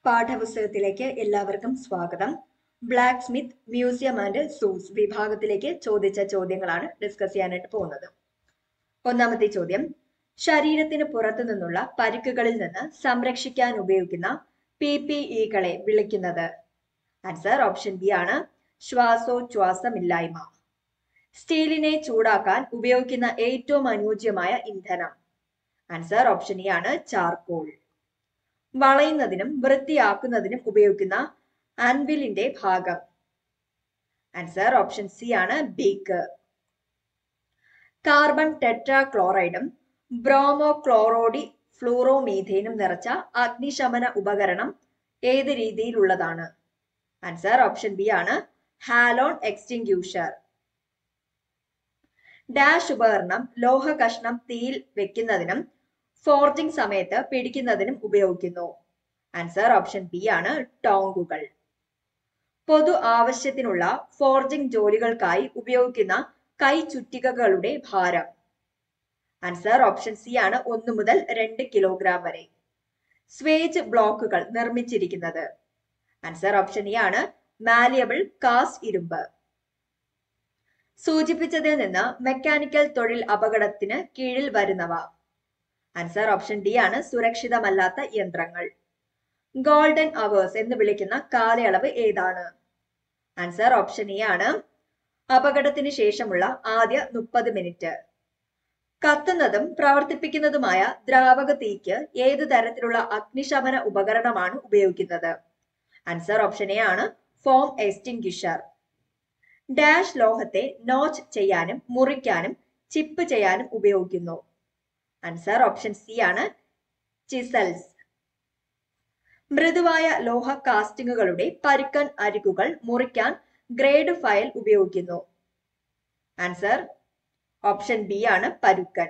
പാഠപുസ്തകത്തിലേക്ക് എല്ലാവർക്കും സ്വാഗതം blacksmith museum and സൂസ് വിഭാഗത്തിലേക്ക് ചോദിച്ച ചോദ്യങ്ങളാണ് ഡിസ്കസ് ചെയ്യാനായിട്ട് പോകുന്നത് ഒന്നാമത്തെ ചോദ്യം ശരീരത്തിന് പുറത്തു നിന്നുള്ള പരിക്കുകളിൽ നിന്ന് സംരക്ഷിക്കാൻ ഉപയോഗിക്കുന്ന പി പി ഇകളെ വിളിക്കുന്നത് ആൻസർ ഓപ്ഷൻ ബി ആണ് ശ്വാസോച്ഛ്വാസമില്ലായ്മ സ്റ്റീലിനെ ചൂടാക്കാൻ ഉപയോഗിക്കുന്ന ഏറ്റവും അനുയോജ്യമായ ഇന്ധനം ആൻസർ ഓപ്ഷൻ ഇ ആണ് ചാർക്കോൾ വളയുന്നതിനും വൃത്തിയാക്കുന്നതിനും ഉപയോഗിക്കുന്ന ആൻവിലിന്റെ ഭാഗം ആൻസർ ഓപ്ഷൻ സി ആണ് ബീക്ക് കാർബൺ ടെട്രാക്ലോറൈഡും ബ്രോമോ ക്ലോറോഡി ഫ്ലൂറോമീഥേനും നിറച്ച അഗ്നിശമന ഉപകരണം ഏത് രീതിയിലുള്ളതാണ് ആൻസർ ഓപ്ഷൻ ബി ആണ് ഹാലോൺ എക്സ്റ്റിങ്ക്യൂഷർ ഡാഷ് ഉപകരണം ലോഹ കഷ്ണം തീയിൽ വെക്കുന്നതിനും ഫോർജിംഗ് സമയത്ത് പിടിക്കുന്നതിനും ഉപയോഗിക്കുന്നു ആൻസർ ഓപ്ഷൻ ബി ആണ് ടോങ്കുകൾ പൊതു ആവശ്യത്തിനുള്ള ഫോർജിംഗ് ജോലികൾക്കായി ഉപയോഗിക്കുന്ന കൈ ചുറ്റികകളുടെ ഭാരം ആൻസർ ഓപ്ഷൻ സി ആണ് ഒന്ന് മുതൽ രണ്ട് കിലോഗ്രാം വരെ സ്വേജ് ബ്ലോക്കുകൾ നിർമ്മിച്ചിരിക്കുന്നത് ആൻസർ ഓപ്ഷൻ ഇ ആണ് മാലിയബിൾ കാസ്റ്റ് ഇരുമ്പ് സൂചിപ്പിച്ചതിൽ നിന്ന് മെക്കാനിക്കൽ തൊഴിൽ അപകടത്തിന് കീഴിൽ വരുന്നവ ആൻസർ ഓപ്ഷൻ ഡി ആണ് സുരക്ഷിതമല്ലാത്ത യന്ത്രങ്ങൾ ഗോൾഡൻ അവേഴ്സ് എന്ന് വിളിക്കുന്ന കാലയളവ് ഏതാണ് ആൻസർ ഓപ്ഷൻ ഇ ആണ് അപകടത്തിന് ശേഷമുള്ള ആദ്യ മുപ്പത് മിനിറ്റ് കത്തുന്നതും പ്രവർത്തിപ്പിക്കുന്നതുമായ ദ്രാവക തീക്ക് ഏത് തരത്തിലുള്ള അഗ്നിശമന ഉപകരണമാണ് ഉപയോഗിക്കുന്നത് ആൻസർ ഓപ്ഷൻ എ ആണ് ഫോം എസ്റ്റിംഗ്വിഷർ ഡാഷ് ലോഹത്തെ നോച്ച് ചെയ്യാനും മുറിക്കാനും ചിപ്പ് ചെയ്യാനും ഉപയോഗിക്കുന്നു ആൻസർ ഓപ്ഷൻ സി ആണ് ചിസൽസ് മൃദുവായ ലോഹ കാസ്റ്റിങ്ങുകളുടെ പരുക്കൻ അരികുകൾ മുറിക്കാൻ ഗ്രേഡ് ഫയൽ ഉപയോഗിക്കുന്നു ആൻസർ ഓപ്ഷൻ ബി ആണ് പരുക്കൻ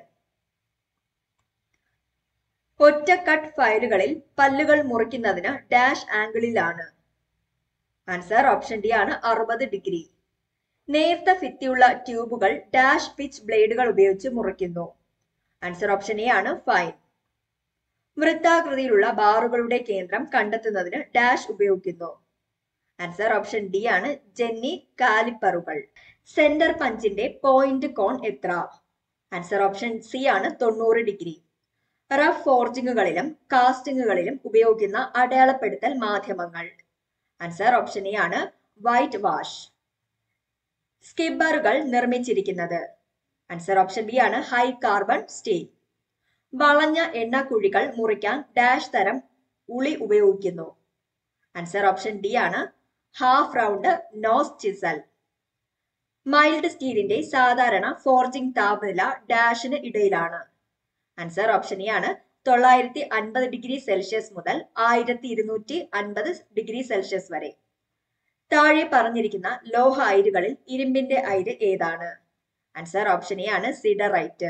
ഒറ്റ കട്ട് ഫയലുകളിൽ പല്ലുകൾ മുറിക്കുന്നതിന് ഡാഷ് ആംഗിളിലാണ് ആൻസർ ഓപ്ഷൻ ഡി ആണ് അറുപത് ഡിഗ്രി നേർത്ത ഭിത്തിയുള്ള ട്യൂബുകൾ ഡാഷ് പിച്ച് ബ്ലേഡുകൾ ഉപയോഗിച്ച് മുറിക്കുന്നു ആൻസർ ഓപ്ഷൻ എ ആണ് ഫൈൻ വൃത്താകൃതിയിലുള്ള ബാറുകളുടെ കേന്ദ്രം കണ്ടെത്തുന്നതിന് ഡാഷ് ഉപയോഗിക്കുന്നു ആൻസർ ഓപ്ഷൻ ഡി ആണ് ജെന്നി കാലിപ്പറുകൾ സെന്റർ പഞ്ചിന്റെ പോയിന്റ് കോൺ എത്ര ആൻസർ ഓപ്ഷൻ സി ആണ് തൊണ്ണൂറ് ഡിഗ്രി റഫ് ഫോർജിങ്ങുകളിലും കാസ്റ്റിങ്ങുകളിലും ഉപയോഗിക്കുന്ന അടയാളപ്പെടുത്തൽ മാധ്യമങ്ങൾ ആൻസർ ഓപ്ഷൻ എ ആണ് വൈറ്റ് വാഷ് സ്കിബറുകൾ നിർമ്മിച്ചിരിക്കുന്നത് ആൻസർ ഓപ്ഷൻ ബി ആണ് ഹൈ കാർബൺ സ്റ്റീൽ വളഞ്ഞ എണ്ണക്കുഴികൾ മുറിക്കാൻ ഡാഷ് തരം ഉളി ഉപയോഗിക്കുന്നു ആൻസർ ഓപ്ഷൻ ഡി ആണ് half round nose chisel mild സ്റ്റീലിന്റെ സാധാരണ ഫോർജിംഗ് താപനില ഡാഷിന് ഇടയിലാണ് ആൻസർ ഓപ്ഷൻ എ ആണ് തൊള്ളായിരത്തി അൻപത് ഡിഗ്രി സെൽഷ്യസ് മുതൽ ആയിരത്തി ഇരുന്നൂറ്റി അൻപത് ഡിഗ്രി സെൽഷ്യസ് വരെ താഴെ പറഞ്ഞിരിക്കുന്ന ലോഹ അയിരുകളിൽ ഇരുമ്പിന്റെ അയിര് ഏതാണ് ആൻസർ ഓപ്ഷൻ എ ആണ് സിഡറൈറ്റ്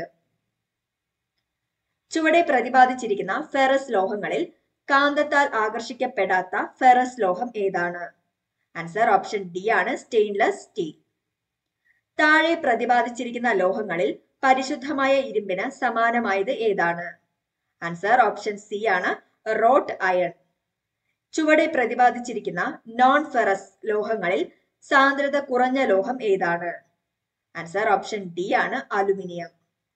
ചുവടെ പ്രതിപാദിച്ചിരിക്കുന്ന ഫെറസ് ലോഹങ്ങളിൽ കാന്തത്താൽ ആകർഷിക്കപ്പെടാത്ത ഫെറസ് ലോഹം ഏതാണ് ആൻസർ ഓപ്ഷൻ ഡി ആണ് സ്റ്റെയിൻലെസ് സ്റ്റീൽ താഴെ പ്രതിപാദിച്ചിരിക്കുന്ന ലോഹങ്ങളിൽ പരിശുദ്ധമായ ഇരുമ്പിന് സമാനമായത് ഏതാണ് ആൻസർ ഓപ്ഷൻ സി ആണ് റോട്ട് അയൺ ചുവടെ പ്രതിപാദിച്ചിരിക്കുന്ന നോൺ ഫെറസ് ലോഹങ്ങളിൽ സാന്ദ്രത കുറഞ്ഞ ലോഹം ഏതാണ് answer option D aluminium non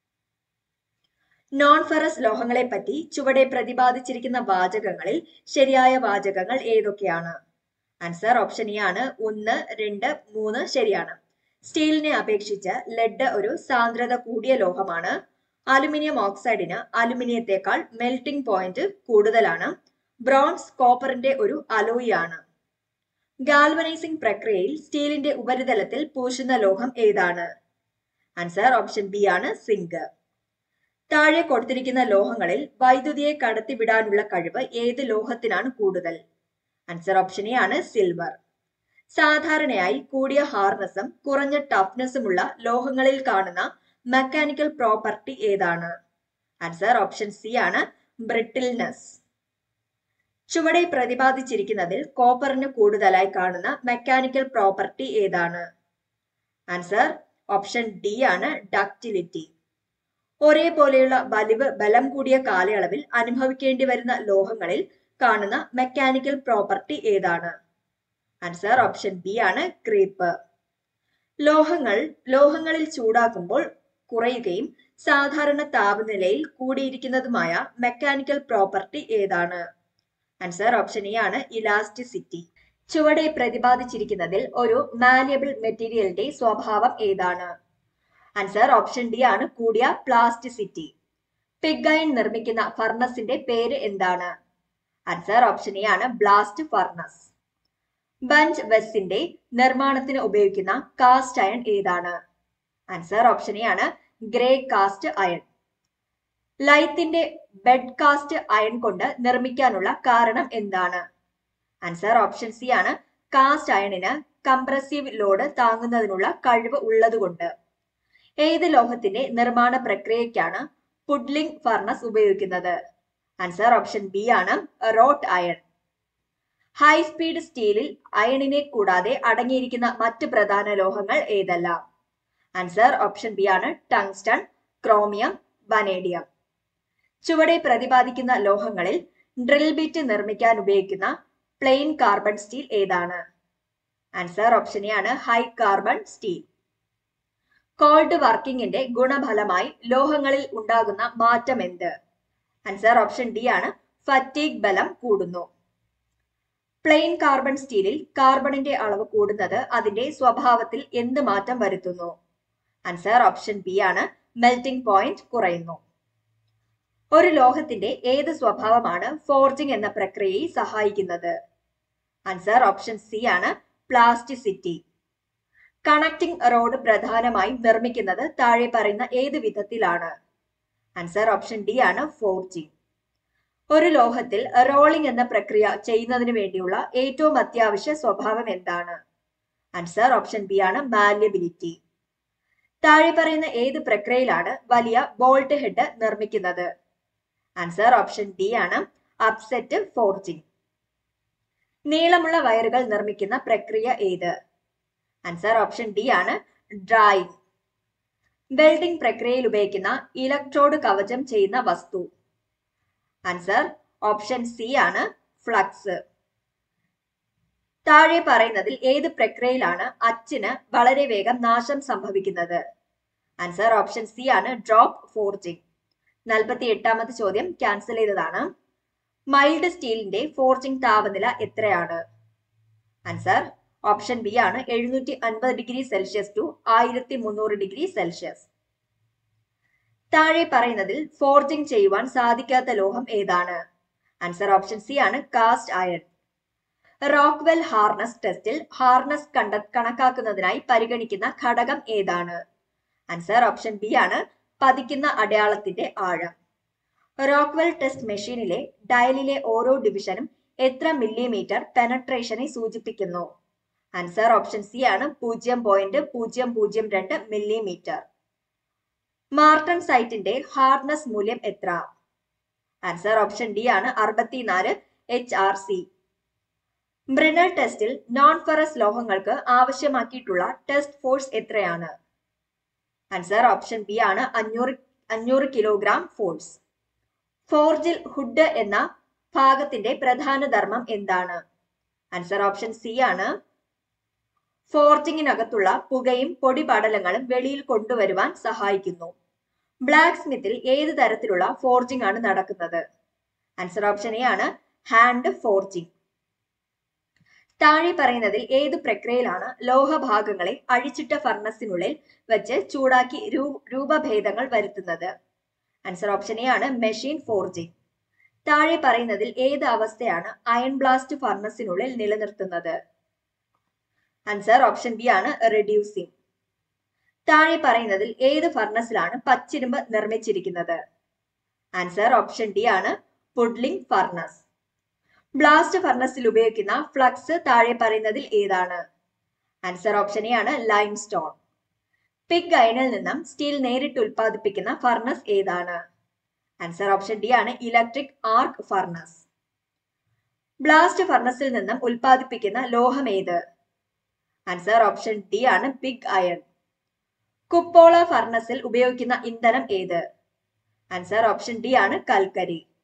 നോൺ ഫെറസ് ലോഹങ്ങളെ പറ്റി ചുവടെ പ്രതിപാദിച്ചിരിക്കുന്ന വാചകങ്ങളിൽ ശരിയായ വാചകങ്ങൾ ഏതൊക്കെയാണ് ആൻസർ ഓപ്ഷൻ എ ആണ് ഒന്ന് രണ്ട് മൂന്ന് ശരിയാണ് സ്റ്റീലിനെ അപേക്ഷിച്ച് ലെഡ് ഒരു സാന്ദ്രത കൂടിയ ലോഹമാണ് അലുമിനിയം ഓക്സൈഡിന് അലുമിനിയത്തെക്കാൾ മെൽറ്റിംഗ് പോയിന്റ് കൂടുതലാണ് ബ്രോൺസ് കോപ്പറിന്റെ ഒരു അലോയി ആണ് ഗാൽവനൈസിംഗ് പ്രക്രിയയിൽ സ്റ്റീലിന്റെ ഉപരിതലത്തിൽ പൂശുന്ന ലോഹം ഏതാണ് ആൻസർ ഓപ്ഷൻ ബി ആണ് സിങ്ക് താഴെ കൊടുത്തിരിക്കുന്ന ലോഹങ്ങളിൽ വൈദ്യുതിയെ കടത്തിവിടാനുള്ള കഴിവ് ഏത് ലോഹത്തിനാണ് കൂടുതൽ ആൻസർ ഓപ്ഷൻ എ ആണ് സിൽവർ സാധാരണയായി കൂടിയ ഹാർനസും കുറഞ്ഞ ടഫ്നെസ്സുമുള്ള ലോഹങ്ങളിൽ കാണുന്ന മെക്കാനിക്കൽ പ്രോപ്പർട്ടി ഏതാണ് ആൻസർ ഓപ്ഷൻ സി ആണ് ബ്രിട്ടിൽനെസ് ചുവടെ പ്രതിപാദിച്ചിരിക്കുന്നതിൽ കോപ്പറിന് കൂടുതലായി കാണുന്ന മെക്കാനിക്കൽ പ്രോപ്പർട്ടി ഏതാണ് ആൻസർ ഓപ്ഷൻ ഡി ആണ് ഡക്റ്റിലിറ്റി ഒരേപോലെയുള്ള വലിവ് ബലം കൂടിയ കാലയളവിൽ അനുഭവിക്കേണ്ടി വരുന്ന ലോഹങ്ങളിൽ കാണുന്ന മെക്കാനിക്കൽ പ്രോപ്പർട്ടി ഏതാണ് ആൻസർ ഓപ്ഷൻ ബി ആണ് ക്രീപ്പ് ലോഹങ്ങൾ ലോഹങ്ങളിൽ ചൂടാക്കുമ്പോൾ കുറയുകയും സാധാരണ താപനിലയിൽ കൂടിയിരിക്കുന്നതുമായ മെക്കാനിക്കൽ പ്രോപ്പർട്ടി ഏതാണ് ആൻസർ ഓപ്ഷൻ എ ആണ് ഇലാസ്റ്റിസിറ്റി ചുവടെ പ്രതിപാദിച്ചിരിക്കുന്നതിൽ ഒരു മാലിയബിൾ മെറ്റീരിയലിന്റെ സ്വഭാവം ഏതാണ് ആൻസർ ഓപ്ഷൻ ഡി ആണ് കൂടിയ പ്ലാസ്റ്റിസിറ്റി പിഗൈൻ നിർമ്മിക്കുന്ന ഫർണസിന്റെ പേര് എന്താണ് ആൻസർ ഓപ്ഷൻ എ ആണ് ബ്ലാസ്റ്റ് ഫർണസ് ബഞ്ച് വെസ്സിന്റെ നിർമ്മാണത്തിന് ഉപയോഗിക്കുന്ന കാസ്റ്റ് അയൺ ഏതാണ് ആൻസർ ഓപ്ഷൻ എ ആണ് ഗ്രേ കാസ്റ്റ് അയൺ ലൈത്തിന്റെ ബെഡ് കാസ്റ്റ് അയൺ കൊണ്ട് നിർമ്മിക്കാനുള്ള കാരണം എന്താണ് ആൻസർ ഓപ്ഷൻ സി ആണ് കാസ്റ്റ് അയണിന് കംപ്രസീവ് ലോഡ് താങ്ങുന്നതിനുള്ള കഴിവ് ഉള്ളതുകൊണ്ട് ഏത് ലോഹത്തിന്റെ നിർമ്മാണ പ്രക്രിയയ്ക്കാണ് പുഡ്ലിംഗ് ഫർണസ് ഉപയോഗിക്കുന്നത് ആൻസർ ഓപ്ഷൻ ബി ആണ് റോട്ട് അയൺ ഹൈ സ്പീഡ് സ്റ്റീലിൽ അയണിനെ കൂടാതെ അടങ്ങിയിരിക്കുന്ന മറ്റ് പ്രധാന ലോഹങ്ങൾ ഏതെല്ലാം ആൻസർ ഓപ്ഷൻ ബി ആണ് ടങ്സ്റ്റൺ ക്രോമിയം വനേഡിയം ചുവടെ പ്രതിപാദിക്കുന്ന ലോഹങ്ങളിൽ ഡ്രിൽ ബിറ്റ് നിർമ്മിക്കാൻ ഉപയോഗിക്കുന്ന പ്ലെയിൻ കാർബൺ സ്റ്റീൽ ഏതാണ് ആൻസർ ഓപ്ഷൻ എ ആണ് ഹൈ കാർബൺ സ്റ്റീൽ കോൾഡ് വർക്കിംഗിന്റെ ഗുണഫലമായി ലോഹങ്ങളിൽ ഉണ്ടാകുന്ന മാറ്റം എന്ത് ആൻസർ ഓപ്ഷൻ ഡി ആണ് ഫറ്റീഗ് ബലം കൂടുന്നു പ്ലെയിൻ കാർബൺ സ്റ്റീലിൽ കാർബണിന്റെ അളവ് കൂടുന്നത് അതിന്റെ സ്വഭാവത്തിൽ എന്ത് മാറ്റം വരുത്തുന്നു ആൻസർ ഓപ്ഷൻ ബി ആണ് മെൽറ്റിംഗ് പോയിന്റ് കുറയുന്നു ഒരു ലോഹത്തിന്റെ ഏത് സ്വഭാവമാണ് ഫോർജിംഗ് എന്ന പ്രക്രിയയെ സഹായിക്കുന്നത് ആൻസർ ഓപ്ഷൻ സി ആണ് പ്ലാസ്റ്റിസിറ്റി കണക്ടിംഗ് റോഡ് പ്രധാനമായും നിർമ്മിക്കുന്നത് താഴെ പറയുന്ന ഏത് വിധത്തിലാണ് ആൻസർ ഓപ്ഷൻ ഡി ആണ് ഫോർജിംഗ് ഒരു ലോഹത്തിൽ റോളിംഗ് എന്ന പ്രക്രിയ ചെയ്യുന്നതിന് വേണ്ടിയുള്ള ഏറ്റവും അത്യാവശ്യ സ്വഭാവം എന്താണ് ആൻസർ ഓപ്ഷൻ ബി ആണ് മാല്യബിലിറ്റി താഴെ പറയുന്ന ഏത് പ്രക്രിയയിലാണ് വലിയ ബോൾട്ട് ഹെഡ് നിർമ്മിക്കുന്നത് ആൻസർ ഓപ്ഷൻ ഡി ആണ് അപ്സെറ്റ് ഫോർജിംഗ് നീളമുള്ള വയറുകൾ നിർമ്മിക്കുന്ന പ്രക്രിയ ഏത് ആൻസർ ഓപ്ഷൻ ഡി ആണ് ഡ്രായിങ് വെൽഡിംഗ് പ്രക്രിയയിൽ ഉപയോഗിക്കുന്ന ഇലക്ട്രോഡ് കവചം ചെയ്യുന്ന വസ്തു ആൻസർ ഓപ്ഷൻ സി ആണ് ഫ്ലക്സ് താഴെ പറയുന്നതിൽ ഏത് പ്രക്രിയയിലാണ് അച്ചിന് വളരെ വേഗം നാശം സംഭവിക്കുന്നത് ആൻസർ ഓപ്ഷൻ സി ആണ് ഡ്രോപ്പ് ഫോർജിംഗ് നാൽപ്പത്തി എട്ടാമത്തെ ചോദ്യം ക്യാൻസൽ ചെയ്തതാണ് മൈൽഡ് സ്റ്റീലിന്റെ ഫോർജിംഗ് താപനില എത്രയാണ് ആൻസർ ഓപ്ഷൻ ബി ആണ് എഴുന്നൂറ്റി അൻപത് ഡിഗ്രി സെൽഷ്യസ് ടു ആയിരത്തി മുന്നൂറ് ഡിഗ്രി സെൽഷ്യസ് താഴെ പറയുന്നതിൽ ഫോർജിംഗ് ചെയ്യുവാൻ സാധിക്കാത്ത ലോഹം ഏതാണ് ആൻസർ ഓപ്ഷൻ സി ആണ് കാസ്റ്റ് അയൺ റോക്ക്വെൽ ഹാർനസ് ടെസ്റ്റിൽ ഹാർനസ് കണ്ട കണക്കാക്കുന്നതിനായി പരിഗണിക്കുന്ന ഘടകം ഏതാണ് ആൻസർ ഓപ്ഷൻ ബി ആണ് പതിക്കുന്ന അടയാളത്തിന്റെ ആഴം റോക്ക്വെൽ ടെസ്റ്റ് മെഷീനിലെ ഡയലിലെ ഓരോ ഡിവിഷനും എത്ര മില്ലിമീറ്റർ പെനട്രേഷനെ സൂചിപ്പിക്കുന്നു ആൻസർ ഓപ്ഷൻ സി ആണ് പൂജ്യം പോയിന്റ് പൂജ്യം പൂജ്യം രണ്ട് മില്ലിമീറ്റർ മാർട്ടൺ സൈറ്റിന്റെ ഹാർഡ്നസ് മൂല്യം എത്ര ആൻസർ ഓപ്ഷൻ ഡി ആണ് അറുപത്തിനാല് എച്ച് ആർ സി ബ്രിനർ ടെസ്റ്റിൽ നോൺ ഫെറസ് ലോഹങ്ങൾക്ക് ആവശ്യമാക്കിയിട്ടുള്ള ടെസ്റ്റ് ഫോഴ്സ് എത്രയാണ് ആൻസർ ഓപ്ഷൻ ബി ആണ് അഞ്ഞൂറ് അഞ്ഞൂറ് കിലോഗ്രാം ഫോഴ്സ് ഫോർജിൽ ഹുഡ് എന്ന ഭാഗത്തിന്റെ പ്രധാന ധർമ്മം എന്താണ് ആൻസർ ഓപ്ഷൻ സി ആണ് ഫോർജിങ്ങിനകത്തുള്ള പുകയും പൊടിപടലങ്ങളും വെളിയിൽ കൊണ്ടുവരുവാൻ സഹായിക്കുന്നു ബ്ലാക്ക് സ്മിത്തിൽ ഏത് തരത്തിലുള്ള ഫോർജിംഗ് ആണ് നടക്കുന്നത് ആൻസർ ഓപ്ഷൻ എ ആണ് ഹാൻഡ് ഫോർജിംഗ് താഴെ പറയുന്നതിൽ ഏത് പ്രക്രിയയിലാണ് ലോഹഭാഗങ്ങളെ അഴിച്ചിട്ട ഫർണസിനുള്ളിൽ വെച്ച് ചൂടാക്കി രൂപഭേദങ്ങൾ വരുത്തുന്നത് ആൻസർ ഓപ്ഷൻ എ ആണ് മെഷീൻ ഫോർജിംഗ് താഴെ പറയുന്നതിൽ ഏത് അവസ്ഥയാണ് അയൺ ബ്ലാസ്റ്റ് ഫർണസിനുള്ളിൽ നിലനിർത്തുന്നത് ആൻസർ ഓപ്ഷൻ ബി ആണ് റെഡ്യൂസിംഗ് താഴെ പറയുന്നതിൽ ഏത് ഫർണസിലാണ് പച്ചിരുമ്പ് നിർമ്മിച്ചിരിക്കുന്നത് ആൻസർ ഓപ്ഷൻ ഡി ആണ് പുഡ്ലിംഗ് ഫർണസ് ബ്ലാസ്റ്റ് ഫർണസിൽ ഉപയോഗിക്കുന്ന ഫ്ലക്സ് താഴെ പറയുന്നതിൽ ഏതാണ് ആൻസർ ഓപ്ഷൻ എ ആണ് ലൈം സ്റ്റോൺ പിഗ് അയണിൽ നിന്നും സ്റ്റീൽ നേരിട്ട് ഉൽപ്പാദിപ്പിക്കുന്ന ഫർണസ് ഏതാണ് ആൻസർ ഓപ്ഷൻ ഡി ആണ് ഇലക്ട്രിക് ആർക്ക് ഫർണസ് ബ്ലാസ്റ്റ് ഫർണസിൽ നിന്നും ഉൽപ്പാദിപ്പിക്കുന്ന ലോഹം ഏത് ആൻസർ ഓപ്ഷൻ ഡി ആണ് പിഗ് അയൺ കുപ്പോള ഫർണസിൽ ഉപയോഗിക്കുന്ന ഇന്ധനം ഏത് ആൻസർ ഓപ്ഷൻ ഡി ആണ് കൽക്കരി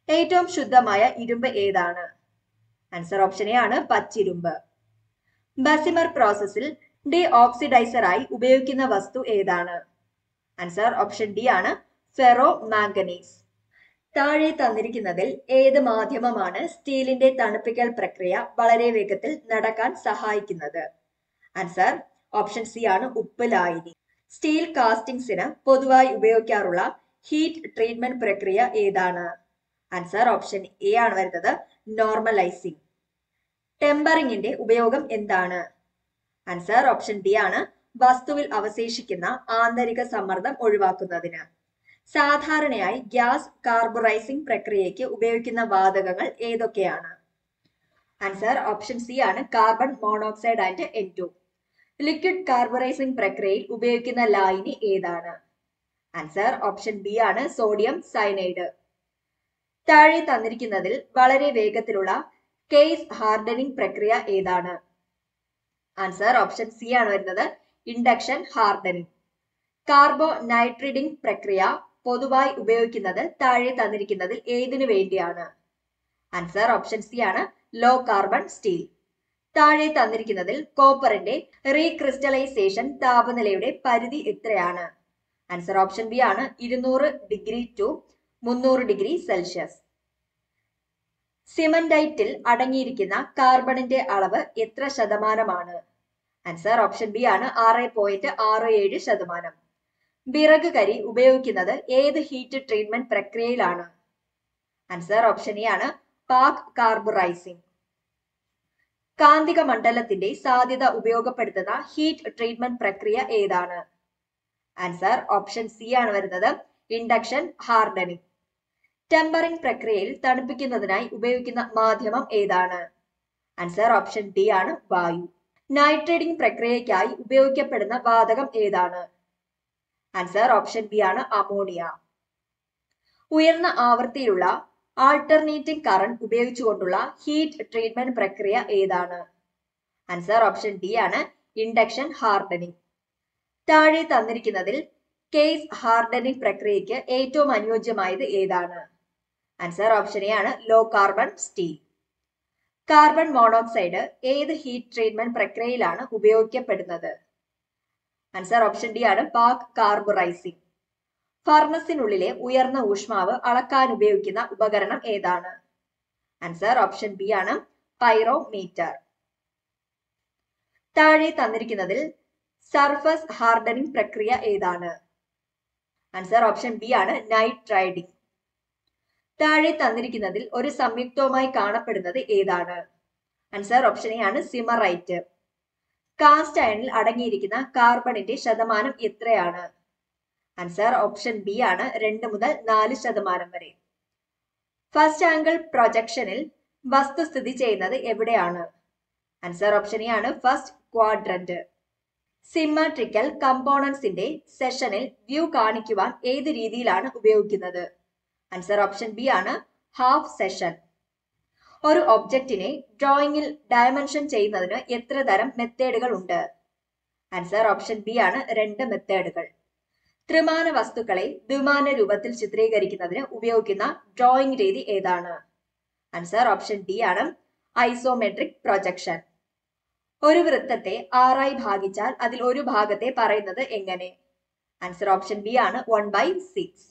ഏറ്റവും ശുദ്ധമായ ഇരുമ്പ് ഏതാണ് ആൻസർ ഓപ്ഷൻ എ ആണ് പച്ചിരുമ്പ് ബസിമർ പ്രോസസ്സിൽ ഡി ഓക്സിഡൈസർ ആയി ഉപയോഗിക്കുന്ന വസ്തു ഏതാണ് ആൻസർ ഓപ്ഷൻ ഡി ആണ് ഫെറോ മാംഗനീസ് താഴെ തന്നിരിക്കുന്നതിൽ ഏത് മാധ്യമമാണ് സ്റ്റീലിന്റെ തണുപ്പിക്കൽ പ്രക്രിയ വളരെ വേഗത്തിൽ നടക്കാൻ സഹായിക്കുന്നത് ആൻസർ ഓപ്ഷൻ സി ആണ് ഉപ്പ് ലായനി സ്റ്റീൽ കാസ്റ്റിംഗ്സിന് പൊതുവായി ഉപയോഗിക്കാറുള്ള ഹീറ്റ് ട്രീറ്റ്മെന്റ് പ്രക്രിയ ഏതാണ് ആൻസർ ഓപ്ഷൻ എ ആണ് വരുന്നത് നോർമലൈസിംഗ് ടെമ്പറിങ്ങിന്റെ ഉപയോഗം എന്താണ് ആൻസർ ഓപ്ഷൻ ഡി ആണ് വസ്തുവിൽ അവശേഷിക്കുന്ന ആന്തരിക സമ്മർദ്ദം ഒഴിവാക്കുന്നതിന് സാധാരണയായി ഗ്യാസ് കാർബറൈസിംഗ് പ്രക്രിയയ്ക്ക് ഉപയോഗിക്കുന്ന വാതകങ്ങൾ ഏതൊക്കെയാണ് ആൻസർ ഓപ്ഷൻ സി ആണ് carbon monoxide and N two liquid carburising പ്രക്രിയയിൽ ഉപയോഗിക്കുന്ന ലായനി ഏതാണ് ആൻസർ ഓപ്ഷൻ ബി ആണ് സോഡിയം സയനൈഡ് താഴെ തന്നിരിക്കുന്നതിൽ വളരെ വേഗത്തിലുള്ള കേസ് ഹാർഡനിങ് പ്രക്രിയ ഏതാണ് ആൻസർ ഓപ്ഷൻ സി ആണ് വരുന്നത് ഇൻഡക്ഷൻ ഹാർഡനിങ് കാർബോ നൈട്രിഡിംഗ് പ്രക്രിയ പൊതുവായി ഉപയോഗിക്കുന്നത് താഴെ തന്നിരിക്കുന്നതിൽ ഏതിനു വേണ്ടിയാണ് ആൻസർ ഓപ്ഷൻ സി ആണ് ലോ കാർബൺ സ്റ്റീൽ താഴെ തന്നിരിക്കുന്നതിൽ കോപ്പറിന്റെ റീക്രിസ്റ്റലൈസേഷൻ താപനിലയുടെ പരിധി എത്രയാണ് ആൻസർ ഓപ്ഷൻ ബി ആണ് ഇരുന്നൂറ് ഡിഗ്രി ടു മുന്നൂറ് ഡിഗ്രി സെൽഷ്യസ് സിമന്റൈറ്റിൽ അടങ്ങിയിരിക്കുന്ന കാർബണിന്റെ അളവ് എത്ര ശതമാനമാണ് ആൻസർ ഓപ്ഷൻ ബി ആണ് ആറ് പോയിന്റ് ആറ് ഏഴ് ശതമാനം വിറക് കരി ഉപയോഗിക്കുന്നത് ഏത് ഹീറ്റ് ട്രീറ്റ്മെന്റ് പ്രക്രിയയിലാണ് ആൻസർ ഓപ്ഷൻ എ ആണ് പാക് കാർബറൈസിംഗ് കാന്തിക മണ്ഡലത്തിന്റെ സാധ്യത ഉപയോഗപ്പെടുത്തുന്ന ഹീറ്റ് ട്രീറ്റ്മെന്റ് പ്രക്രിയ ഏതാണ് ആൻസർ ഓപ്ഷൻ സി ആണ് വരുന്നത് ഇൻഡക്ഷൻ ഹാർഡനിങ് ടെമ്പറിംഗ് പ്രക്രിയയിൽ തണുപ്പിക്കുന്നതിനായി ഉപയോഗിക്കുന്ന മാധ്യമം ഏതാണ് ആൻസർ ഓപ്ഷൻ ഡി ആണ് വായു നൈട്രേറ്റിംഗ് പ്രക്രിയയ്ക്കായി ഉപയോഗിക്കപ്പെടുന്ന വാതകം ഏതാണ് ആൻസർ ഓപ്ഷൻ ബി ആണ് അമോണിയ ഉയർന്ന ആവൃത്തിയിലുള്ള ആൾട്ടർനേറ്റിംഗ് കറണ്ട് ഉപയോഗിച്ചുകൊണ്ടുള്ള ഹീറ്റ് ട്രീറ്റ്മെന്റ് പ്രക്രിയ ഏതാണ് ആൻസർ ഓപ്ഷൻ ഡി ആണ് ഇൻഡക്ഷൻ ഹാർഡനിങ് താഴെ തന്നിരിക്കുന്നതിൽ കേസ് ഹാർഡനിങ് പ്രക്രിയയ്ക്ക് ഏറ്റവും അനുയോജ്യമായത് ഏതാണ് ആൻസർ ഓപ്ഷൻ എ ആണ് low carbon steel carbon monoxide ഏത് ഹീറ്റ് ട്രീറ്റ്മെന്റ് പ്രക്രിയയിലാണ് ഉപയോഗിക്കപ്പെടുന്നത് ആൻസർ ഓപ്ഷൻ ഡി ആണ് പാക് കാർബറൈസിംഗ് ഫർണസിനുള്ളിലെ ഉയർന്ന ഊഷ്മാവ് അളക്കാൻ ഉപയോഗിക്കുന്ന ഉപകരണം ഏതാണ് ആൻസർ ഓപ്ഷൻ ബി ആണ് പൈറോമീറ്റർ താഴെ തന്നിരിക്കുന്നതിൽ സർഫസ് ഹാർഡനിങ് പ്രക്രിയ ഏതാണ് ആൻസർ ഓപ്ഷൻ ബി ആണ് നൈട്രൈഡിംഗ് താഴെ തന്നിരിക്കുന്നതിൽ ഒരു സംയുക്തവുമായി കാണപ്പെടുന്നത് ഏതാണ് ആൻസർ ഓപ്ഷൻ എ ആണ് സിമറൈറ്റ് കാസ്റ്റ് അയണിൽ അടങ്ങിയിരിക്കുന്ന കാർബണിന്റെ ശതമാനം എത്രയാണ് ആൻസർ ഓപ്ഷൻ ബി ആണ് രണ്ട് മുതൽ നാല് ശതമാനം വരെ ഫസ്റ്റ് ആംഗിൾ പ്രൊജക്ഷനിൽ വസ്തു സ്ഥിതി ചെയ്യുന്നത് എവിടെയാണ് ആൻസർ ഓപ്ഷൻ എ ആണ് ഫസ്റ്റ് ക്വാഡ്രന്റ് സിമ്മട്രിക്കൽ കമ്പോണൻസിന്റെ സെഷനിൽ വ്യൂ കാണിക്കുവാൻ ഏത് രീതിയിലാണ് ഉപയോഗിക്കുന്നത് ആൻസർ ഓപ്ഷൻ ബി ആണ് ഹാഫ് സെഷൻ ഒരു ഒബ്ജക്റ്റിനെ ഡ്രോയിങ്ങിൽ ഡയമെൻഷൻ ചെയ്യുന്നതിന് എത്ര തരം മെത്തേഡുകൾ ഉണ്ട് ആൻസർ ഓപ്ഷൻ ബി ആണ് രണ്ട് മെത്തേഡുകൾ ത്രിമാന വസ്തുക്കളെ ദ്വിമാന രൂപത്തിൽ ചിത്രീകരിക്കുന്നതിന് ഉപയോഗിക്കുന്ന ഡ്രോയിങ് രീതി ഏതാണ് ആൻസർ ഓപ്ഷൻ ഡി ആണ് ഐസോമെട്രിക് പ്രൊജക്ഷൻ ഒരു വൃത്തത്തെ ആറായി ഭാഗിച്ചാൽ അതിൽ ഒരു ഭാഗത്തെ പറയുന്നത് എങ്ങനെ ആൻസർ ഓപ്ഷൻ ബി ആണ് one by six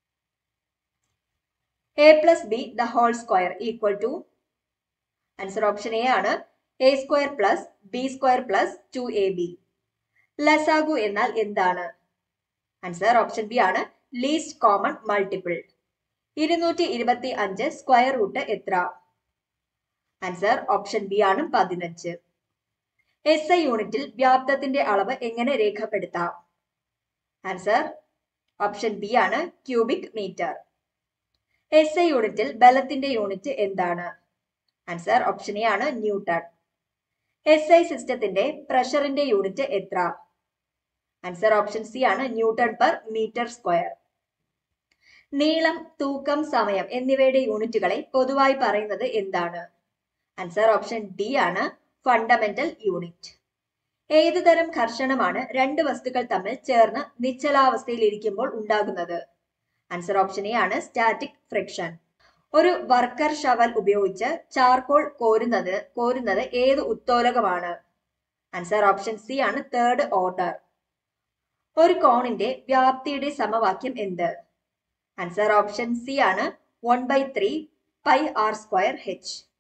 A plus B the whole square equal to answer option A ആണ് A square plus B square plus two A B ലസാഗു എന്നാൽ എന്താണ് ആൻസർ ഓപ്ഷൻ ബി ആണ് ലീസ്റ്റ് കോമൺ മൾട്ടിപ്പിൾ ഇരുന്നൂറ്റി ഇരുപത്തി അഞ്ച് square root എത്ര answer option B ആണ് പതിനഞ്ച് എസ് ഐ യൂണിറ്റിൽ വ്യാപ്തത്തിന്റെ അളവ് എങ്ങനെ രേഖപ്പെടുത്താം ആൻസർ ഓപ്ഷൻ ബി ആണ് ക്യൂബിക് മീറ്റർ എസ് ഐ യൂണിറ്റിൽ ബലത്തിന്റെ യൂണിറ്റ് എന്താണ് ആൻസർ ഓപ്ഷൻ എ ആണ് ന്യൂട്ടൺ എസ് ഐ സിസ്റ്റത്തിന്റെ പ്രഷറിന്റെ യൂണിറ്റ് എത്ര ആൻസർ ഓപ്ഷൻ സി ആണ് ന്യൂട്ടൺ പെർ മീറ്റർ സ്ക്വയർ നീളം തൂക്കം സമയം എന്നിവയുടെ യൂണിറ്റുകളെ പൊതുവായി പറയുന്നത് എന്താണ് ആൻസർ ഓപ്ഷൻ ഡി ആണ് ഫണ്ടമെന്റൽ യൂണിറ്റ് ഏതു തരം ഘർഷണമാണ് രണ്ട് വസ്തുക്കൾ തമ്മിൽ ചേർന്ന് നിശ്ചലാവസ്ഥയിൽ ഇരിക്കുമ്പോൾ ഉണ്ടാകുന്നത് ആൻസർ ഓപ്ഷൻ എ ആണ് സ്റ്റാറ്റിക് ഫ്രിക്ഷൻ ഒരു വർക്കർ ഷവൽ ഉപയോഗിച്ച് ചാർക്കോൾ കോരുന്നത് കോരുന്നത് ഏത് ഉത്തോലകമാണ് ആൻസർ ഓപ്ഷൻ സി ആണ് തേർഡ് ഓർഡർ ഒരു കോണിന്റെ വ്യാപ്തിയുടെ സമവാക്യം എന്ത് ആൻസർ ഓപ്ഷൻ സി ആണ് one by three pi R square H